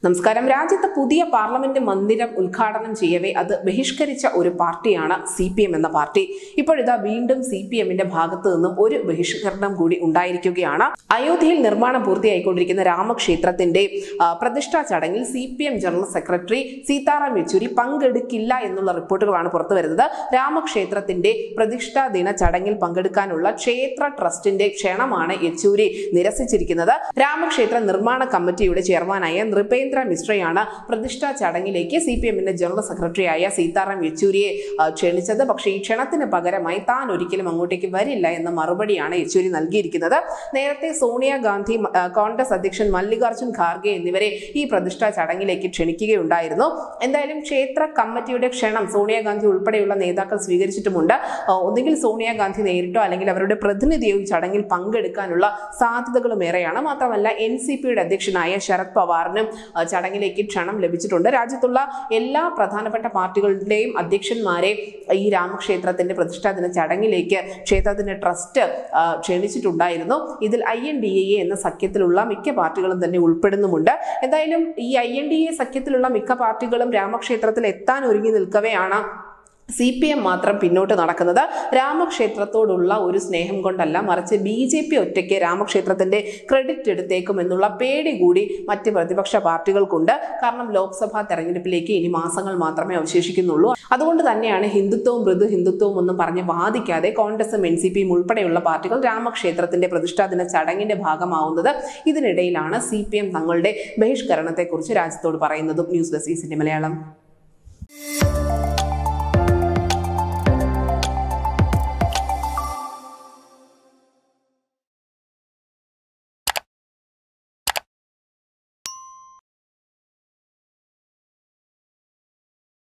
നമസ്കാരം രാജ്യത്ത് പുതിയ പാർലമെന്റ് മന്ദിരം ഉദ്ഘാടനം ചെയ്യവേ അത് ബഹിഷ്കരിച്ച ഒരു പാർട്ടിയാണ് സി പി എം എന്ന പാർട്ടി ഇപ്പോഴിതാ വീണ്ടും സി പി എമ്മിന്റെ ഭാഗത്തു നിന്നും ഒരു ബഹിഷ്കരണം കൂടി ഉണ്ടായിരിക്കുകയാണ് അയോധ്യയിൽ നിർമ്മാണം പൂർത്തിയായിക്കൊണ്ടിരിക്കുന്ന രാമക്ഷേത്രത്തിന്റെ ആ, പ്രതിഷ്ഠാ ചടങ്ങിൽ C P M general secretary Sitaram Yechury പങ്കെടുക്കില്ല എന്നുള്ള റിപ്പോർട്ടുകളാണ് പുറത്തു വരുന്നത് രാമക്ഷേത്രത്തിന്റെ പ്രതിഷ്ഠാ ദിന ചടങ്ങിൽ പങ്കെടുക്കാനുള്ള ക്ഷേത്ര ട്രസ്റ്റിന്റെ ക്ഷണമാണ് യെച്ചൂരി നിരസിച്ചിരിക്കുന്നത് രാമക്ഷേത്ര നിർമ്മാണ കമ്മിറ്റിയുടെ ചെയർമാനായ നൃപേന്ദ്ര മിശ്രയാണ് പ്രതിഷ്ഠാ ചടങ്ങിലേക്ക് സി പി എമ്മിന്റെ ജനറൽ സെക്രട്ടറിയായ സീതാറാം യെച്ചൂരിയെ ആ, ക്ഷണിച്ചത് പക്ഷേ ഈ ക്ഷണത്തിന് പകരമായി താൻ ഒരിക്കലും അങ്ങോട്ടേക്ക് വരില്ല എന്ന മറുപടിയാണ് യെച്ചൂരി നൽകിയിരിക്കുന്നത് നേരത്തെ സോണിയാഗാന്ധി ആ, കോൺഗ്രസ് അധ്യക്ഷൻ മല്ലികാർജുൻ ഖാർഗെ എന്നിവരെ ഈ പ്രതിഷ്ഠാ ചടങ്ങിലേക്ക് ക്ഷണിക്കുകയുണ്ടായിരുന്നു എന്തായാലും ക്ഷേത്ര കമ്മിറ്റിയുടെ ക്ഷണം സോണിയാഗാന്ധി ഉൾപ്പെടെയുള്ള നേതാക്കൾ സ്വീകരിച്ചിട്ടുമുണ്ട് ആ, ഒന്നുകിൽ സോണിയാഗാന്ധി നേരിട്ടോ അല്ലെങ്കിൽ അവരുടെ പ്രതിനിധിയോ ഈ ചടങ്ങിൽ പങ്കെടുക്കാനുള്ള സാധ്യതകളും ഏറെയാണ് മാത്രമല്ല എൻ സി പിയുടെ അധ്യക്ഷനായ ശരത് പവാറിനും ആ, ചടങ്ങിലേക്ക് ക്ഷണം ലഭിച്ചിട്ടുണ്ട് രാജ്യത്തുള്ള എല്ലാ പ്രധാനപ്പെട്ട പാർട്ടികളുടെയും അധ്യക്ഷന്മാരെ ഈ രാമക്ഷേത്രത്തിന്റെ പ്രതിഷ്ഠാദിന ചടങ്ങിലേക്ക് ക്ഷേത്രത്തിന്റെ ട്രസ്റ്റ് ആ, ക്ഷണിച്ചിട്ടുണ്ടായിരുന്നു ഇതിൽ ഐ എൻ ഡി എ എന്ന സഖ്യത്തിലുള്ള മിക്ക പാർട്ടികളും തന്നെ ഉൾപ്പെടുന്നുമുണ്ട് എന്തായാലും ഈ ഐ എൻ ഡി എ സഖ്യത്തിലുള്ള മിക്ക പാർട്ടികളും രാമക്ഷേത്രത്തിൽ എത്താൻ ഒരുങ്ങി നിൽക്കവെയാണ് സി പി എം മാത്രം പിന്നോട്ട് നടക്കുന്നത് രാമക്ഷേത്രത്തോടുള്ള ഒരു സ്നേഹം കൊണ്ടല്ല മറിച്ച് ബി ജെ പി ഒറ്റയ്ക്ക് രാമക്ഷേത്രത്തിന്റെ ക്രെഡിറ്റ് എടുത്തേക്കും എന്നുള്ള പേടി കൂടി മറ്റ് പ്രതിപക്ഷ പാർട്ടികൾക്കുണ്ട് കാരണം ലോക്സഭാ തെരഞ്ഞെടുപ്പിലേക്ക് ഇനി മാസങ്ങൾ മാത്രമേ അവശേഷിക്കുന്നുള്ളൂ അതുകൊണ്ട് തന്നെയാണ് ഹിന്ദുത്വവും മൃദു ഹിന്ദുത്വവും ഒന്നും പറഞ്ഞ് വാദിക്കാതെ കോൺഗ്രസും എൻ സി പിയും ഉൾപ്പെടെയുള്ള പാർട്ടികൾ രാമക്ഷേത്രത്തിന്റെ പ്രതിഷ്ഠാദിന ചടങ്ങിന്റെ ഭാഗമാവുന്നത് ഇതിനിടയിലാണ് സി പി എം തങ്ങളുടെ ബഹിഷ്കരണത്തെക്കുറിച്ച് രാജ്യത്തോട് പറയുന്നതും ന്യൂസ് ഡെസ്ക് ഈസിന്റെ മലയാളം